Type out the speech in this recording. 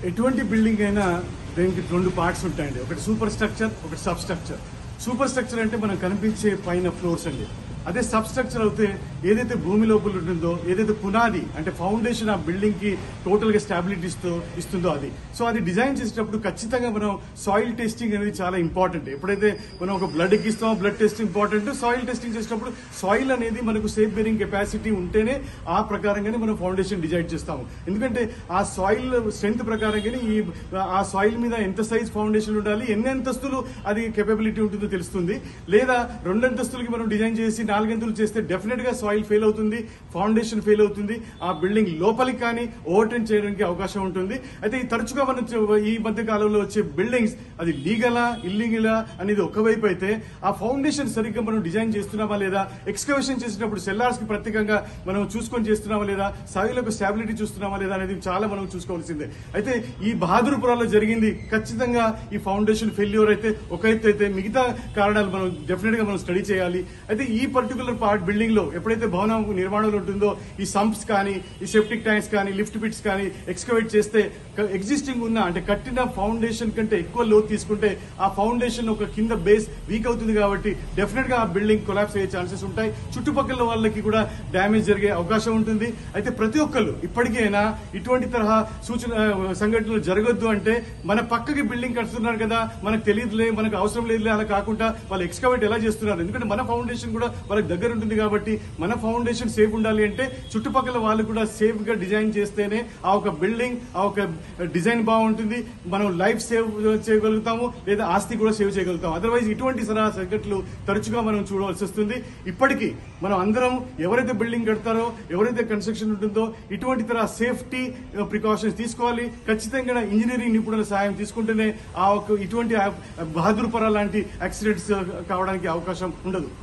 ఎటువంటి బిల్డింగ్ అయినా దీనికి రెండు పార్ట్స్ ఉంటాయండి ఒకటి సూపర్ స్ట్రక్చర్ ఒకటి సబ్ స్ట్రక్చర్ సూపర్ స్ట్రక్చర్ అంటే మనం కనిపించే పైన ఫ్లోర్స్ అండి అదే సబ్ స్ట్రక్చర్ అయితే ఏదైతే భూమి లోపల ఉంటుందో ఏదైతే పునాది అంటే ఫౌండేషన్ ఆ బిల్డింగ్ కి టోటల్ గా స్టాబిలిటీ ఇస్తూ ఇస్తుందో అది సో అది డిజైన్ చేసేటప్పుడు ఖచ్చితంగా మనం సాయిల్ టెస్టింగ్ అనేది చాలా ఇంపార్టెంట్ ఎప్పుడైతే మనం ఒక బ్లడ్ ఎక్కిస్తామో blood test important soil testing చేసేటప్పుడు సాయిల్ అనేది మనకు సేఫ్ బేరింగ్ కెపాసిటీ ఉంటేనే ఆ ప్రకారంగానే మనం ఫౌండేషన్ డిజైన్ చేస్తాము ఎందుకంటే ఆ సాయిల్ స్ట్రెంత్ ప్రకారంగానే ఈ ఆ సాయిల్ మీద ఎంత సైజ్ ఫౌండేషన్ ఉండాలి ఎన్ని అంతస్తులు అది కెపబిలిటీ ఉంటుందో తెలుస్తుంది లేదా రెండు అంతస్తులకి మనం డిజైన్ చేసి నాలుగంతులు చేస్తే డెఫినెట్ గా సాయిల్ ఫెయిల్ అవుతుంది ఫౌండేషన్ ఫెయిల్ అవుతుంది ఆ బిల్డింగ్ లోపలికి కానీ ఓవర్టర్న్ చేయడానికి అవకాశం ఉంటుంది అయితే ఈ తరచుగా మనం చూ- ఈ మధ్య కాలంలో వచ్చే బిల్డింగ్స్ అది లీగలా ఇల్లీగలా అనేది ఒకవైపు అయితే ఆ ఫౌండేషన్ సరిగ్గా మనం డిజైన్ చేస్తున్నామా లేదా ఎక్స్కవేషన్ చేసేటప్పుడు సెల్లార్స్ కి ప్రత్యేకంగా మనం చూసుకొని చేస్తున్నామా లేదా సాయిలకు స్టాబిలిటీ చూస్తున్నామా లేదా అనేది చాలా మనం చూసుకోవాల్సిందే అయితే ఈ బహాదూర్పురాలో జరిగింది ఖచ్చితంగా ఈ ఫౌండేషన్ ఫెయిల్యూర్ అయితే ఒక ఎత్తు అయితే మిగతా కారణాలు మనం డెఫినెట్ గా మనం స్టడీ చేయాలి అయితే ఈ పర్టికులర్ పార్ట్ బిల్డింగ్ లో ఎప్పుడైతే భవనం నిర్మాణంలో ఉంటుందో ఈ సంప్స్ కానీ ఈ సెప్టిక్ ట్యాంక్స్ కానీ లిఫ్ట్ పిట్స్ కానీ ఎక్స్కవేట్ చేస్తే ఎగ్జిస్టింగ్ ఉన్న అంటే కట్టిన ఫౌండేషన్ కంటే ఎక్కువ లోతు తీసుకుంటే ఆ ఫౌండేషన్ ఒక కింద బేస్ వీక్ అవుతుంది కాబట్టి డెఫినెట్ గా ఆ బిల్డింగ్ కొలాప్స్ అయ్యే ఛాన్సెస్ ఉంటాయి చుట్టుపక్కల వాళ్ళకి కూడా డ్యామేజ్ జరిగే అవకాశం ఉంటుంది అయితే ప్రతి ఒక్కళ్ళు ఇప్పటికైనా ఇటువంటి తరహా సూచన ఆ, సంఘటనలు జరగొద్దు అంటే మన పక్కకి బిల్డింగ్ కడుతున్నారు కదా మనకు తెలియదులే మనకు అవసరం లేదులే అలా కాకుండా వాళ్ళు ఎక్స్కవేట్ ఎలా చేస్తున్నారు ఎందుకంటే మన ఫౌండేషన్ కూడా వాళ్ళకి దగ్గర ఉంటుంది కాబట్టి మన ఫౌండేషన్ సేఫ్ ఉండాలి అంటే చుట్టుపక్కల వాళ్ళు కూడా సేఫ్ గా డిజైన్ చేస్తేనే ఆ ఒక బిల్డింగ్ ఆ ఒక డిజైన్ బాగుంటుంది మనం లైఫ్ సేవ్ చేయగలుగుతాము లేదా ఆస్తి కూడా సేవ్ చేయగలుగుతాం అదర్వైజ్ ఇటువంటి సరా సంఘటనలు తరచుగా మనం చూడవలసి వస్తుంది ఇప్పటికీ మనం అందరం ఎవరైతే బిల్డింగ్ కడతారో ఎవరైతే కన్స్ట్రక్షన్ ఉంటుందో ఇటువంటి తర సేఫ్టీ ప్రికాషన్స్ తీసుకోవాలి ఖచ్చితంగా ఇంజనీరింగ్ నిపుణుల సహాయం తీసుకుంటేనే ఆ ఒక ఇటువంటి బహదూర్ పరా లాంటి యాక్సిడెంట్స్ కావడానికి అవకాశం ఉండదు